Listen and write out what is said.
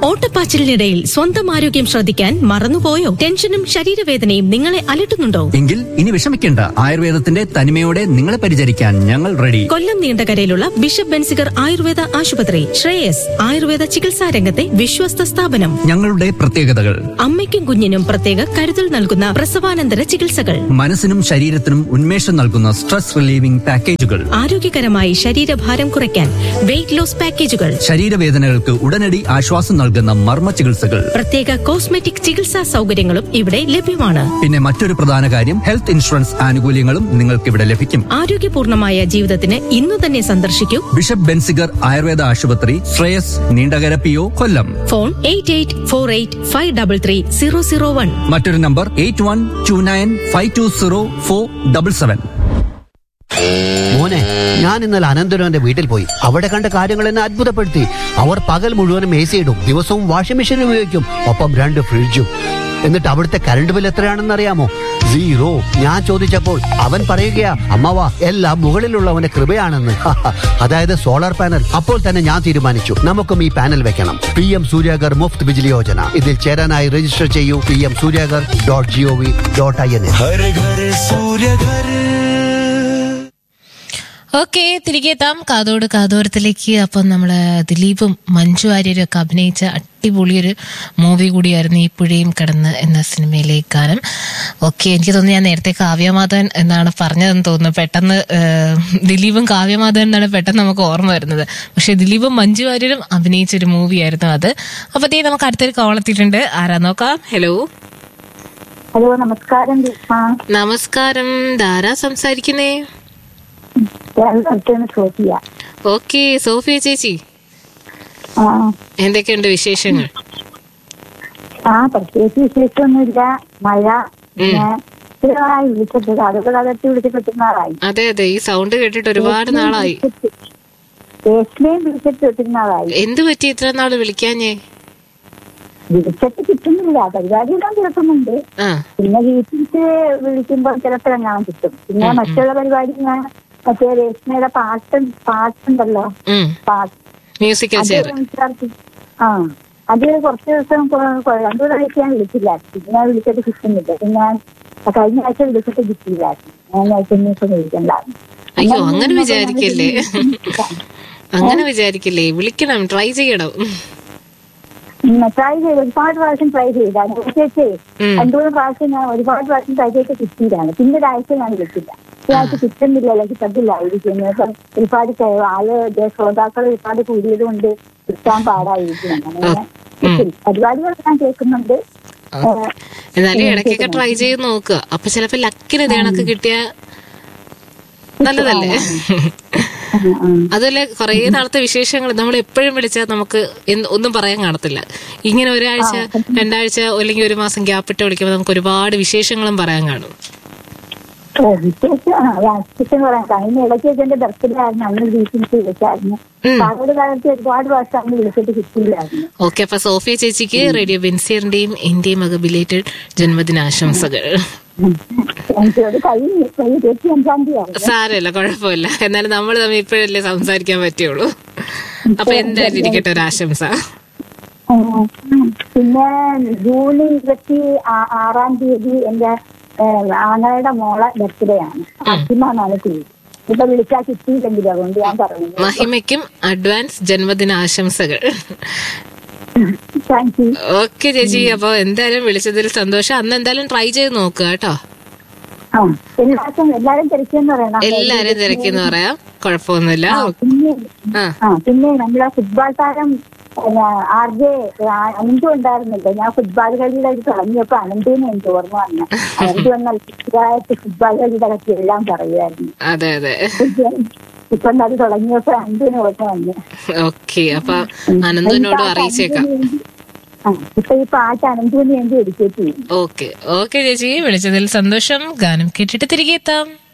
ഓട്ടപ്പാച്ചിലിനിടയിൽ സ്വന്തം ആരോഗ്യം ശ്രദ്ധിക്കാൻ മറന്നുപോയോ ടെൻഷനും ശരീരവേദനയും നിങ്ങളെ അലട്ടുന്നുണ്ടോ എങ്കിൽ ഇനി വിഷമിക്കേണ്ട ആയുർവേദത്തിന്റെ തനിമയോടെ നിങ്ങളെ പരിചരിക്കാൻ ഞങ്ങൾ റെഡി കൊല്ലം നീണ്ടകരയിലുള്ള ബിഷപ്പ് ബെൻസിഗർ ആയുർവേദ ആശുപത്രി ശ്രേയസ് ആയുർവേദ ചികിത്സാ രംഗത്തെ വിശ്വസ്ത സ്ഥാപനം ഞങ്ങളുടെ പ്രത്യേകതകൾ അമ്മയ്ക്കും കുഞ്ഞിനും പ്രത്യേക കരുതൽ നൽകുന്ന പ്രസവാനന്തര ചികിത്സകൾ മനസ്സിനും ശരീരത്തിനും ഉന്മേഷം നൽകുന്ന സ്ട്രെസ് റിലീവിംഗ് പാക്കേജുകൾ ആരോഗ്യകരമായി ശരീരഭാരം കുറയ്ക്കാൻ വെയിറ്റ് ലോസ് പാക്കേജുകൾ ശരീരവേദനകൾക്ക് ഉടനടി ആശ്വാസം നൽകുന്ന മർമ്മ ചികിത്സകൾ പ്രത്യേക കോസ്മെറ്റിക് ചികിത്സാ സൗകര്യങ്ങളും ഇവിടെ ലഭ്യമാണ് പിന്നെ മറ്റൊരു പ്രധാന കാര്യം ഹെൽത്ത് ഇൻഷുറൻസ് ആനുകൂല്യങ്ങളും നിങ്ങൾക്ക് ഇവിടെ ലഭിക്കും ആരോഗ്യപൂർണമായ ജീവിതത്തിന് ഇന്നു തന്നെ സന്ദർശിക്കൂ ബിഷപ്പ് ബെൻസിഗർ ആയുർവേദ ആശുപത്രി Shreyas Neendakara P O Kollam phone eight eight four eight five double three zero zero one മറ്റൊരു number eight one two nine five two zero four double seven മോനെ ഞാൻ ഇന്നലെ അനന്തരവന്റെ വീട്ടിൽ പോയി അവിടെ കണ്ട കാര്യങ്ങൾ എന്നെ അത്ഭുതപ്പെടുത്തി അവർ പകൽ മുഴുവനും എ സി ഇടും ദിവസവും വാഷിംഗ് മെഷീൻ ഉപയോഗിക്കും ഒപ്പം രണ്ട് ഫ്രിഡ്ജും എന്നിട്ട് അവിടുത്തെ കറണ്ട് ബിൽ എത്രയാണെന്ന് അറിയാമോ സീറോ ഞാൻ ചോദിച്ചപ്പോൾ അവൻ പറയുകയാ അമ്മവാ എല്ലാം മുകളിലുള്ളവന്റെ കൃപയാണെന്ന് അതായത് സോളാർ പാനൽ അപ്പോൾ തന്നെ ഞാൻ തീരുമാനിച്ചു നമുക്കും ഈ പാനൽ വെക്കണം പി എം സൂര്യാഗർ മുഫ്ത് ബിജിലി യോജന ഇതിൽ ചേരാനായി രജിസ്റ്റർ ചെയ്യൂ P M Suryaghar dot G O V dot I N എ हर घर सूर्य घर ഓക്കെ തിരികെ എത്താം കാതോട് കാതോരത്തിലേക്ക് അപ്പം നമ്മള് ദിലീപും മഞ്ജു വാര്യരും ഒക്കെ അഭിനയിച്ച അടിപൊളിയൊരു മൂവി കൂടിയായിരുന്നു ഈ പുഴയും കടന്ന് എന്ന സിനിമയിലെ ഗാനം ഓക്കെ എനിക്ക് തോന്നുന്നു ഞാൻ നേരത്തെ കാവ്യമാധവൻ എന്നാണ് പറഞ്ഞതെന്ന് തോന്നുന്നു പെട്ടെന്ന് ഏഹ്, ദിലീപും കാവ്യമാധവൻ എന്നാണ് പെട്ടെന്ന് നമുക്ക് ഓർമ്മ വരുന്നത് പക്ഷെ ദിലീപും മഞ്ജു വാര്യരും അഭിനയിച്ച ഒരു മൂവിയായിരുന്നു അത് അപ്പത്തേ നമുക്ക് അടുത്തൊരു കോളെത്തിയിട്ടുണ്ട് ആരാ നോക്കാം ഹലോ ഹലോ നമസ്കാരം ദീപ നമസ്കാരം ധാരാ സംസാരിക്കുന്നേ കേരളത്തിന് സോഫിയ ഓക്കെ സോഫിയ ചേച്ചി ആ എന്തൊക്കെയുണ്ട് വിശേഷങ്ങൾ ആ പ്രത്യേകിച്ച് വിശേഷമൊന്നുമില്ല മഴ പിന്നെ സ്ഥിരമായി വിളിച്ചിട്ട് അതൊക്കെ കകത്തി വിളിച്ചിട്ട് ഒത്തിരിനാളായി അതെ അതെ ഈ സൗണ്ട് കേട്ടിട്ട് ഒരുപാട് നാളായി രേഷ്മയും വിളിച്ചിട്ട് ഒത്തിരിനാളായി എന്ത് പറ്റി ഇത്ര നാള് വിളിക്കാഞ്ഞേ വിളിച്ചിട്ട് കിട്ടുന്നില്ല പരിപാടിയെല്ലാം കേൾക്കുന്നുണ്ട് ആ പിന്നെ വീട്ടിലേക്ക് വിളിക്കുമ്പോൾ ചിലപ്പോഴെങ്ങാനും കിട്ടും പിന്നെ മറ്റുള്ള പരിപാടി ഞാൻ മറ്റേ രേഷ്മയുടെ പാട്ട് പാട്ടുണ്ടല്ലോ ഉം പാട്ട് മ്യൂസിക്കൽ അത് ചെയർ സംസാരിച്ച് ആ അത് കുറച്ച് ദിവസം കൊ- കൊ- രണ്ടു പ്രാവശ്യം ഞാൻ വിളിച്ചില്ല പിന്നെ വിളിച്ചിട്ട് കിട്ടുന്നില്ല പിന്നെ ഞാൻ കഴിഞ്ഞ ആഴ്ച വിളിച്ചിട്ട് കിട്ടിയില്ല ഞാൻ കഴിഞ്ഞ ദിവസം വിളിക്കണ്ടായിരുന്നു അയ്യോ അങ്ങനെ വിചാരിക്കല്ലേ അങ്ങനെ വിചാരിക്കല്ലേ വിളിക്കണം ട്രൈ ചെയ്യണം ട്രൈ ചെയ്ത് ഒരുപാട് പ്രാവശ്യം ട്രൈ ചെയ്താണ് ചേച്ചേ ഉം. രണ്ടു മൂന്ന് പ്രാവശ്യം ഞാൻ ഒരുപാട് പ്രാവശ്യം ട്രൈ ചെയ്തിട്ട് കിട്ടിയതാണ് പിന്നെ ഒരാഴ്ച ഞാൻ വിളിച്ചില്ല ഈ ആഴ്ച കിട്ടുന്നില്ലല്ലോ കിട്ടത്തില്ലായിരിക്കും ഇപ്പം ഒരുപാട് ചെ- ആള് ദേ ശ്രോതാക്കൾ ഒരുപാട് കൂടിയത് കൊണ്ട് കിട്ടാൻ പാടായിരിക്കും അങ്ങനെ കിട്ടില്ല. പരിപാടികൾ ഞാൻ കേൾക്കുന്നുണ്ട് ഏഹ്, എന്നാലും ഇടയ്ക്കൊക്കെ ട്രൈ ചെയ്ത് നോക്കുക അപ്പൊ ചിലപ്പോ ലക്കിന് ഇതേണൊക്കെ കിട്ടിയ നല്ലതല്ലേ ഉം, ഉം. അതുപോലെ കുറേ നാളത്തെ വിശേഷങ്ങൾ നമ്മൾ എപ്പോഴും വിളിച്ചാൽ നമുക്ക് എന്ത് ഒന്നും പറയാൻ കാണത്തില്ല ഇങ്ങനെ ഒരാഴ്ച രണ്ടാഴ്ച അല്ലെങ്കിൽ ഒരു മാസം ഗ്യാപ്പ് ഇട്ട് വിളിക്കുമ്പോൾ നമുക്ക് ഒരുപാട് വിശേഷങ്ങളും പറയാൻ കാണും ഓ, വിശേഷം ആ, വിശേഷം പറയാം കഴിഞ്ഞ ഇടയ്ക്ക് എന്റെ ബർത്ത്ഡേ ആയിരുന്നു അന്ന് വീട്ടിൽ വിളിച്ചായിരുന്നു പാലോട് കാലത്ത് ഒരുപാട് പ്രാവശ്യം അന്ന് വിളിച്ചിട്ട് കിട്ടിയില്ലായിരുന്നു ഓക്കെ അപ്പൊ സോഫിയ ചേച്ചിക്ക് റേഡിയോ ബെൻസിയറിന്റെയും എന്റെയും വക ബിലേറ്റഡ് ജന്മദിനാശംസകൾ എനിക്കത് കഴിഞ്ഞു കഴിഞ്ഞ ഇരുപത്തി അഞ്ചാം തീയതി ആയിരുന്നു സാരമില്ല കുഴപ്പമില്ല എന്നാലും നമ്മൾ തമ്മിൽ ഇപ്പോഴല്ലേ സംസാരിക്കാൻ പറ്റുള്ളൂ അപ്പൊ എന്തായാലും ഇരിക്കട്ടെ ഒരു ആശംസ ഉം. പിന്നെ ജൂൺ ഇരുപത്തി ആ- ആറാം തീയതി എന്റെ ഏഹ്, ആങ്ങളുടെ മോളെ ബർത്ത്ഡേ ആണ് അസിമ എന്നാണ് പേര് ഇപ്പൊ വിളിച്ചാൽ കിട്ടിയില്ലെങ്കിൽ അതുകൊണ്ട് ഞാൻ പറഞ്ഞു മഹിമയ്ക്കും അഡ്വാൻസ് ജന്മദിനാശംസകൾ താങ്ക് യു ഓക്കെ ചേച്ചി അപ്പൊ എന്തായാലും വിളിച്ചതിൽ സന്തോഷം അന്ന് എന്തായാലും ട്രൈ ചെയ്ത് നോക്കുക കേട്ടോ ആ എല്ലാവർക്കും എല്ലാരും തിരക്കിയെന്ന് പറയണം എല്ലാരും തിരക്കിന്ന് പറയാം കുഴപ്പമൊന്നുമില്ല ആ, പിന്നെ ആ ആ പിന്നെ നമ്മളെ ഫുട്ബോൾ താരം ആർ ജെ അനന്തു ഉണ്ടായിരുന്നില്ല ഞാൻ ഫുട്ബോൾ കളിയുടെ ഇത് തുടങ്ങിയപ്പോ അനന്തുവിനെ എനിക്ക് ഓർമ്മ വന്നു അനന്തു എന്നാൽ സ്ഥിരമായിട്ട് ഫുട്ബോൾ കളിയുടെ ഒക്കെ എല്ലാം പറയുമായിരുന്നു അതെ അതെ ഇപ്പൊ അത് തുടങ്ങിയപ്പോ അനന്തുവിനെ ഓർമ്മ വന്നു ഓക്കെ അപ്പൊ അനന്തനോടും അറിയിച്ചേക്കാം ആ ഇപ്പൊ ഈ പാട്ട് അനന്തുവിന് വേണ്ടി എടുക്കേറ്റ് ചെയ്യും ഓക്കെ ഓക്കെ ചേച്ചി വിളിച്ചതിൽ സന്തോഷം ഗാനം കേട്ടിട്ട് തിരികെ എത്താം